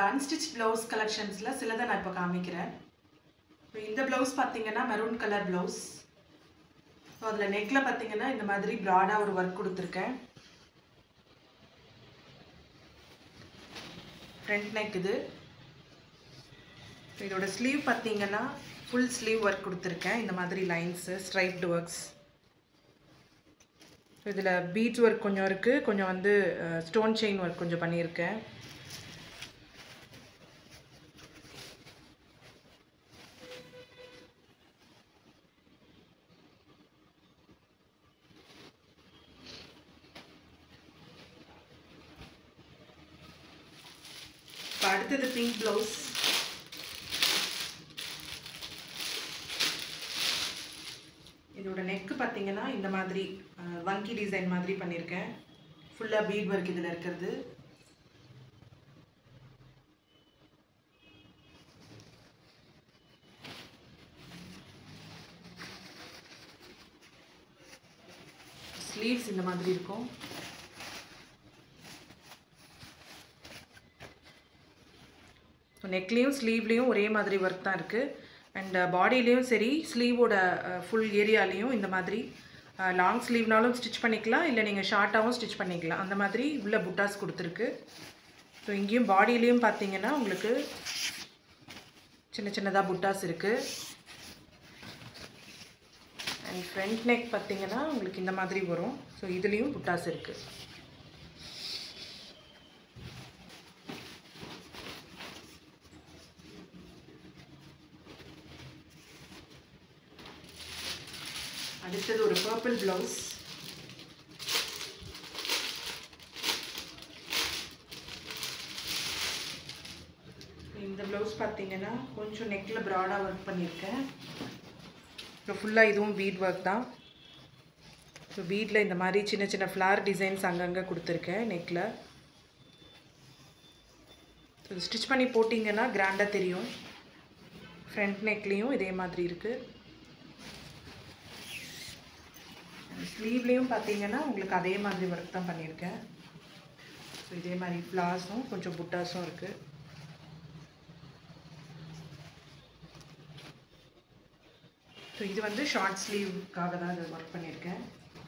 unstitch blouse கலெக்ஷன்ஸில் சிலதை நான் இப்போ காமிக்கிறேன் இப்போ இந்த ப்ளவுஸ் பார்த்தீங்கன்னா மெரூன் கலர் ப்ளவுஸ் ஸோ அதில் நெக்கில் பார்த்தீங்கன்னா இந்த மாதிரி ப்ராடாக ஒரு ஒர்க் கொடுத்துருக்கேன் ஃப்ரண்ட் நெக் இது இதோட ஸ்லீவ் பார்த்தீங்கன்னா ஃபுல் ஸ்லீவ் ஒர்க் கொடுத்துருக்கேன் இந்த மாதிரி லைன்ஸு ஸ்ட்ரைப்டு ஒர்க்ஸ் இதில் பீட்ஸ் ஒர்க் கொஞ்சம் இருக்குது கொஞ்சம் வந்து ஸ்டோன் செயின் ஒர்க் கொஞ்சம் பண்ணியிருக்கேன் இப்போ அடுத்தது பிங்க் ப்ளவுஸ் இதோட நெக்கு பார்த்தீங்கன்னா இந்த மாதிரி வங்கி டிசைன் மாதிரி பண்ணியிருக்கேன் ஃபுல்லாக பீட் ஒர்க் இதில் இருக்கிறது ஸ்லீவ்ஸ் இந்த மாதிரி இருக்கும் ஸோ நெக்லேயும் ஸ்லீவ்லேயும் ஒரே மாதிரி ஒர்க் தான் இருக்குது அண்ட் பாடியிலையும் சரி ஸ்லீவோட ஃபுல் ஏரியாலேயும் இந்த மாதிரி லாங் ஸ்லீவ்னாலும் ஸ்டிச் பண்ணிக்கலாம் இல்லை நீங்கள் ஷார்ட்டாகவும் ஸ்டிச் பண்ணிக்கலாம் அந்த மாதிரி உள்ள புட்டாஸ் கொடுத்துருக்கு ஸோ இங்கேயும் பாடியிலையும் பார்த்தீங்கன்னா உங்களுக்கு சின்ன சின்னதாக புட்டாஸ் இருக்குது அண்ட் ஃப்ரண்ட் நெக் பார்த்தீங்கன்னா உங்களுக்கு இந்த மாதிரி வரும் ஸோ இதுலேயும் புட்டாஸ் இருக்குது அடுத்தது ஒரு பர்பிள் ப்ளவுஸ் இந்த ப்ளவுஸ் பார்த்தீங்கன்னா கொஞ்சம் நெக்கில் ப்ராடாக ஒர்க் பண்ணியிருக்கேன் இப்போ ஃபுல்லாக இதுவும் பீட் ஒர்க் தான் ஸோ பீட்டில் இந்த மாதிரி சின்ன சின்ன ஃப்ளார் டிசைன்ஸ் அங்கங்கே கொடுத்துருக்கேன் நெக்கில் ஸோ ஸ்டிச் பண்ணி போட்டிங்கன்னா கிராண்டாக தெரியும் ஃப்ரண்ட் நெக்லேயும் இதே மாதிரி இருக்குது ஸ்லீவ்லேயும் பார்த்தீங்கன்னா உங்களுக்கு அதே மாதிரி ஒர்க் தான் பண்ணியிருக்கேன் ஸோ இதே மாதிரி ஃப்ளாஸும் கொஞ்சம் புட்டாஸும் இருக்குது ஸோ இது வந்து ஷார்ட் ஸ்லீவ்க்காக தான் இது ஒர்க் பண்ணியிருக்கேன்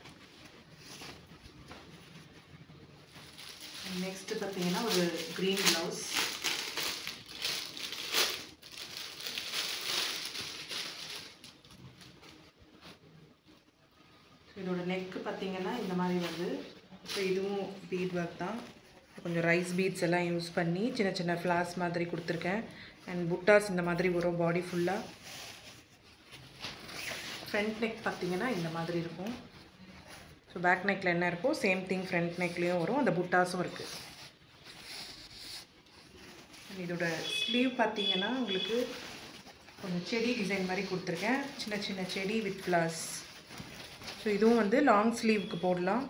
நெக்ஸ்ட்டு பார்த்தீங்கன்னா ஒரு க்ரீன் ப்ளவுஸ் இதோட நெக்கு பார்த்தீங்கன்னா இந்த மாதிரி வருது இப்போ இதுவும் பீட் ஒர்க் தான் கொஞ்சம் ரைஸ் பீட்ஸ் எல்லாம் யூஸ் பண்ணி சின்ன சின்ன ஃப்ளாஸ் மாதிரி கொடுத்துருக்கேன் அண்ட் புட்டாஸ் இந்த மாதிரி வரும் பாடி ஃபுல்லாக ஃப்ரண்ட் நெக் பார்த்தீங்கன்னா இந்த மாதிரி இருக்கும் ஸோ பேக் நெக்கில் என்ன இருக்கோ சேம் திங் ஃப்ரண்ட் நெக்லேயும் வரும் அந்த புட்டாஸும் இருக்குது இதோட ஸ்லீவ் பார்த்தீங்கன்னா உங்களுக்கு கொஞ்சம் செடி டிசைன் மாதிரி கொடுத்துருக்கேன் சின்ன சின்ன செடி வித் ஃப்ளாஸ் ஸோ இதுவும் வந்து லாங் ஸ்லீவுக்கு போடலாம்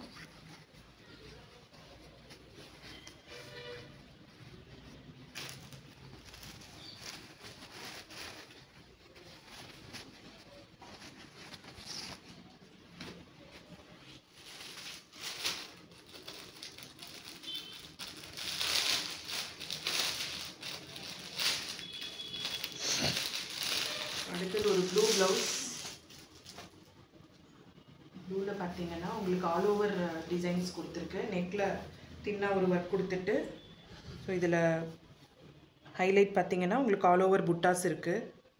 அடுத்தது ஒரு ப்ளூ ப்ளவுஸ் ப்ளூவில் பார்த்தீங்கன்னா உங்களுக்கு ஆல் ஓவர் டிசைன்ஸ் கொடுத்துருக்கு நெக்கில் தின்னாக ஒரு ஒர்க் கொடுத்துட்டு ஸோ இதில் ஹைலைட் பார்த்தீங்கன்னா உங்களுக்கு ஆல் ஓவர் புட்டாஸ் இருக்குது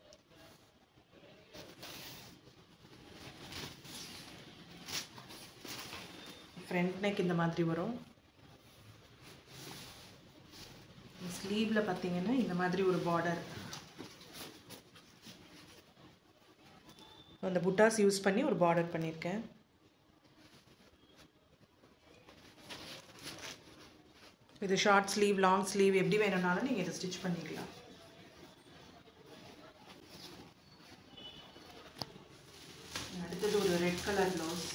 ஃப்ரண்ட் நெக் இந்த மாதிரி வரும் ஸ்லீவில் பார்த்தீங்கன்னா இந்த மாதிரி ஒரு பார்டர் அந்த புட்டாஸ் யூஸ் பண்ணி ஒரு பார்டர் பண்ணியிருக்கேன் இது ஷார்ட் ஸ்லீவ் லாங் ஸ்லீவ் எப்படி வேணும்னாலும் நீங்கள் இதை ஸ்டிச் பண்ணிக்கலாம் அடுத்தது ஒரு ரெட் கலர் ப்ளவுஸ்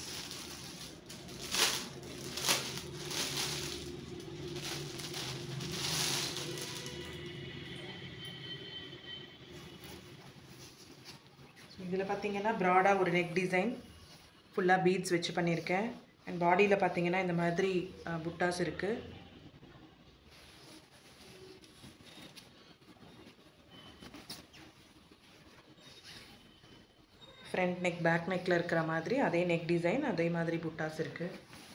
இதில் பார்த்தீங்கன்னா ப்ராடாக ஒரு நெக் டிசைன் ஃபுல்லாக பீட்ஸ் வச்சு பண்ணியிருக்கேன் அண்ட் பாடியில் பார்த்தீங்கன்னா இந்த மாதிரி புட்டாஸ் இருக்குது ஃப்ரண்ட் நெக் பேக் நெக்கில் இருக்கிற மாதிரி அதே நெக் டிசைன் அதே மாதிரி புட்டாஸ் இருக்குது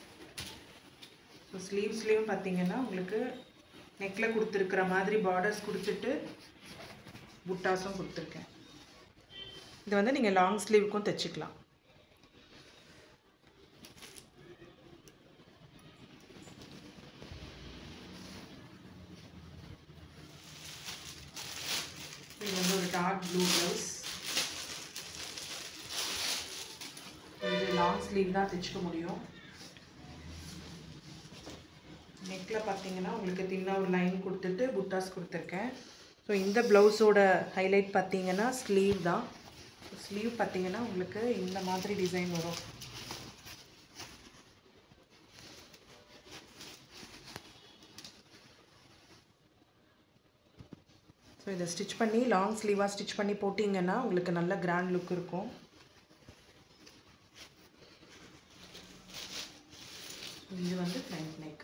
ஸோ ஸ்லீவ்ஸ்லேயும் பார்த்தீங்கன்னா உங்களுக்கு நெக்கில் கொடுத்துருக்கிற மாதிரி பார்டர்ஸ் கொடுத்துட்டு புட்டாஸும் கொடுத்துருக்கேன் இது வந்து நீங்கள் லாங் ஸ்லீவுக்கும் தைச்சிக்கலாம் இது வந்து ஒரு டார்க் ப்ளூ ப்ளவுஸ் இது லாங் ஸ்லீவ் தான் தைச்சிக்க முடியும் நெக்கில் பார்த்தீங்கன்னா உங்களுக்கு தின்னாக ஒரு லைன் கொடுத்துட்டு புட்டாஸ் கொடுத்துருக்கேன் ஸோ இந்த ப்ளவுஸோட ஹைலைட் பார்த்தீங்கன்னா ஸ்லீவ் தான் ஸ்லீவ் பார்த்தீங்கன்னா உங்களுக்கு இந்த மாதிரி டிசைன் வரும் ஸோ இதை ஸ்டிச் பண்ணி லாங் ஸ்லீவாக ஸ்டிச் பண்ணி போட்டிங்கன்னா உங்களுக்கு நல்ல கிராண்ட் லுக் இருக்கும் இது வந்து ஃப்ரண்ட் நெக்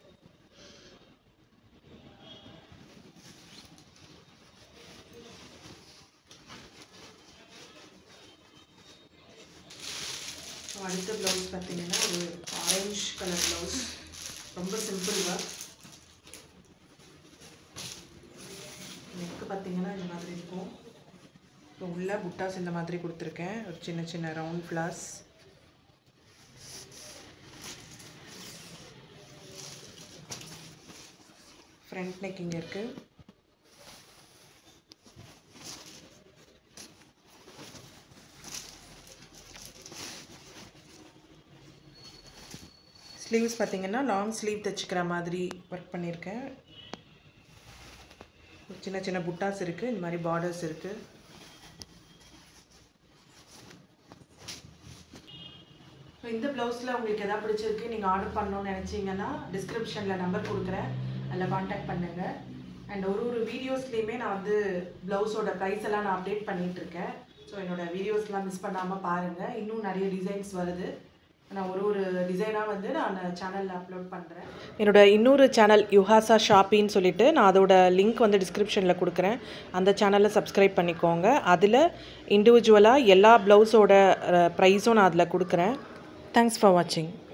ஸோ அடுத்த ப்ளவுஸ் பார்த்தீங்கன்னா ஒரு ஆரஞ்ச் கலர் ப்ளவுஸ் ரொம்ப சிம்பிள் ஒர்க் நெக்கு பார்த்தீங்கன்னா இந்த மாதிரி இருக்கும் ஸோ உள்ள புட்டாஸ் இந்த மாதிரி கொடுத்துருக்கேன் ஒரு சின்ன சின்ன ரவுண்ட் ஃப்ளாஸ் ஃப்ரண்ட் நெக் இங்கே இருக்குது ஸ்லீவ்ஸ் பார்த்தீங்கன்னா லாங் ஸ்லீவ் தைச்சிக்கிற மாதிரி ஒர்க் பண்ணியிருக்கேன் சின்ன சின்ன புட்டாஸ் இருக்குது இந்த மாதிரி பார்டர்ஸ் இருக்குது ஸோ இந்த ப்ளவுஸில் உங்களுக்கு எதாவது பிடிச்சிருக்கு நீங்கள் ஆர்டர் பண்ணணும்னு நினச்சிங்கன்னா டிஸ்கிரிப்ஷனில் நம்பர் கொடுக்குறேன் அதில் காண்டாக்ட் பண்ணுங்கள் அண்ட் ஒரு ஒரு வீடியோஸ்லேயுமே நான் வந்து ப்ளவுஸோட ப்ரைஸ் எல்லாம் நான் அப்டேட் பண்ணிகிட்ருக்கேன் ஸோ என்னோடய வீடியோஸ்லாம் மிஸ் பண்ணாமல் பாருங்கள் இன்னும் நிறைய டிசைன்ஸ் வருது நான் ஒரு ஒரு டிசைனாக வந்து நான் சேனலில் அப்லோட் பண்ணுறேன் என்னோட இன்னொரு சேனல் யுஹாசா ஷாப்பின்னு சொல்லிட்டு நான் அதோட லிங்க் வந்து டிஸ்கிரிப்ஷனில் கொடுக்குறேன் அந்த சேனலை சப்ஸ்கிரைப் பண்ணிக்கோங்க அதில் இண்டிவிஜுவலாக எல்லா ப்ளவுஸோட ப்ரைஸும் நான் அதில் கொடுக்குறேன் தேங்க்ஸ் ஃபார் வாட்சிங்